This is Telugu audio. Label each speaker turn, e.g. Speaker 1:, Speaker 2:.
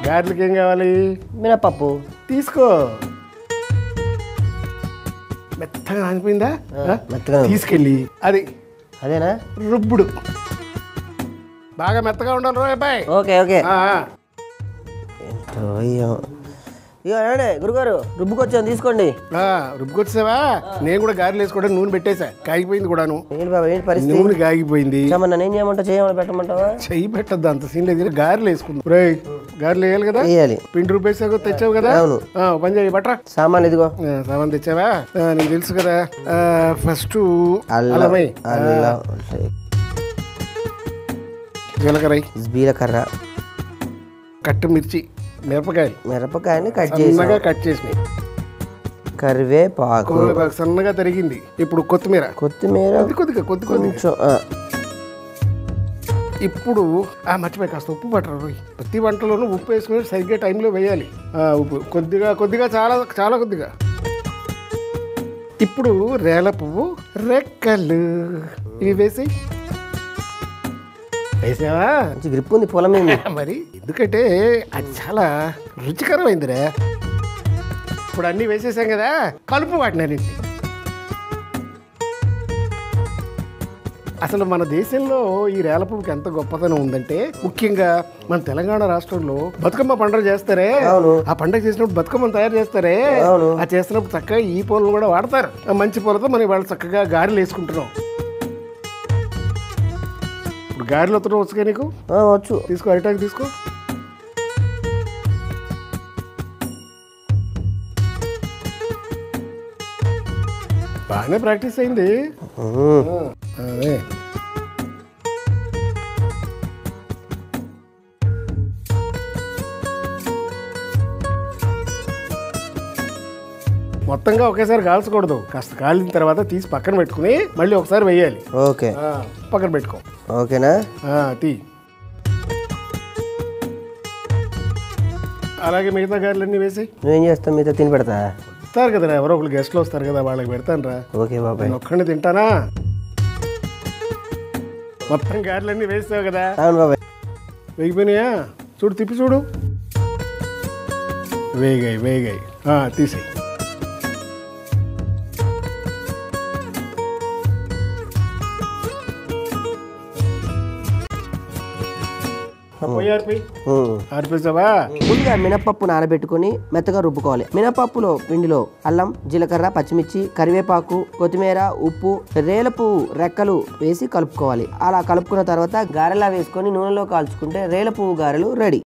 Speaker 1: గారెలకి ఏం కావాలి
Speaker 2: మినపప్పు
Speaker 1: తీసుకో మెత్తగా నానిపోయిందా ఆ?
Speaker 2: మెత్తగా ఉంది.
Speaker 1: తీసుకెళ్ళి అది
Speaker 2: అదేనా
Speaker 1: రుబ్బుడు బాగా మెత్తగా ఉండాలి రోయ్ అబ్బాయి
Speaker 2: ఓకే ఓకే
Speaker 1: ఆ, ఆ.
Speaker 2: ఏంటో అయ్యో ఇగో ఏమండి గురుగారు రుబ్బుకొచ్చాను తీసుకోండి
Speaker 1: ఆ, రుబ్బుకొచ్చావా నేను కూడా గారెలు వేసుకోవడానికి నూనె పెట్టేశా కాగిపోయింది కూడాను
Speaker 2: ఏంటి బాబా ఏంటి పరిస్థితి
Speaker 1: నూనె కాగిపోయింది
Speaker 2: ఇచ్చామని నన్ను ఏం చేయమంటావు చేయమని పెట్టమంటావా
Speaker 1: చెయ్యి పెట్టద్దు అంత సీన్ లేదు గారెలు వేసుకుందాం రే గారెలు వేయాలి కదా
Speaker 2: వేయాలి
Speaker 1: పిండి రూపేసావు తెచ్చావు కదా
Speaker 2: అవును.
Speaker 1: ఆ, ఓ పని చేయి బట్రా
Speaker 2: సామాన్లు ఇదిగో
Speaker 1: ఆ, సామాన్ తెచ్చావా ఆ, నీకు తెలుసు కదా ఫస్ట్
Speaker 2: అల్లం
Speaker 1: అల్లమై
Speaker 2: అల్లం
Speaker 1: జీలకర్ర
Speaker 2: జీలకర్ర
Speaker 1: కట్టు మిర్చి మిరపకాయలు
Speaker 2: మిరపకాయని కట్ చేసి
Speaker 1: సన్నగా కట్ చేసినాయి
Speaker 2: కరివేపాకు
Speaker 1: కరివేపాకు సన్నగా తరిగింది ఇప్పుడు కొత్తిమీర
Speaker 2: కొత్తిమీర
Speaker 1: కొద్ది కొద్దిగా కొద్ది కొద్దిగా
Speaker 2: కొంచెం ఆ,
Speaker 1: ఇప్పుడు ఆ మర్చిపోయి కాస్త ఉప్పు పట్టరు రోయ్. ప్రతి వంటలోనూ ఉప్పు వేసుకుని సరిగ్గా టైంలో వేయాలి ఆ, ఉప్పు కొద్దిగా కొద్దిగా చాలా చాలా కొద్దిగా ఇప్పుడు రేల పువ్వు రెక్కలు ఇవి వేసి వేసావా
Speaker 2: మంచి గ్రిప్ ఉంది పొలం మీద
Speaker 1: మరి ఎందుకంటే అది చాలా రుచికరమైందిరా ఇప్పుడు అన్నీ వేసేసాం కదా కలుపు వాటిని అసలు మన దేశంలో ఈ రేల పువ్వుకి ఎంత గొప్పతనం ఉందంటే ముఖ్యంగా మన తెలంగాణ రాష్ట్రంలో బతుకమ్మ పండుగ చేస్తారే
Speaker 2: అవును.
Speaker 1: ఆ పండుగ చేసినప్పుడు బతుకమ్మను తయారు చేస్తారే
Speaker 2: అవును.
Speaker 1: ఆ చేస్తున్నప్పుడు చక్కగా ఈ పూలను కూడా వాడతారు ఆ మంచి పూలతో మనం వాళ్ళు చక్కగా గారెలు వేసుకుంటున్నాం ఇప్పుడు గారెలు వస్తున్నాం వచ్చుగా నీకు
Speaker 2: ఆ, వచ్చు
Speaker 1: తీసుకో అరిటాకు తీసుకో బాగానే ప్రాక్టీస్ అయింది
Speaker 2: ఉమ్.
Speaker 1: ఆ, అదే మొత్తంగా ఒకేసారి కాల్చకూడదు కాస్త కాలిన తర్వాత తీసి పక్కన పెట్టుకుని మళ్ళీ ఒకసారి వేయాలి
Speaker 2: ఓకే
Speaker 1: ఆ, పక్కన పెట్టుకో
Speaker 2: ఓకేనా
Speaker 1: ఆ, తీ అలాగే మిగతా గారెలన్నీ వేసి
Speaker 2: నువ్వేం చేస్తావు మీతో తిని పెడతా
Speaker 1: వస్తారు కదరా ఎవరో ఒకరు గెస్ట్లు వస్తారు కదా వాళ్ళకి పెడతాను రా
Speaker 2: ఓకే బాబాయ్
Speaker 1: నేను ఒక్కడిని తింటానా మొత్తం గారెలన్నీ వేస్తావు కదా
Speaker 2: అవును బాబాయ్
Speaker 1: వేగిపోయినాయా చూడు తిప్పి చూడు వేగాయి వేగాయి ఆ, తీసేయి పోయి ఆరిపోయి
Speaker 2: ఉమ్.
Speaker 1: ఆరిపోసావా
Speaker 2: ముందుగా మినపప్పు నానబెట్టుకొని మెత్తగా రుబ్బుకోవాలి మినపప్పులో పిండిలో అల్లం జీలకర్ర పచ్చిమిర్చి కరివేపాకు కొత్తిమీర ఉప్పు రేలపు రెక్కలు వేసి కలుపుకోవాలి అలా కలుపుకున్న తర్వాత గారెలా వేసుకొని నూనెలో కాల్చుకుంటే రేల పువ్వు గారెలు రెడీ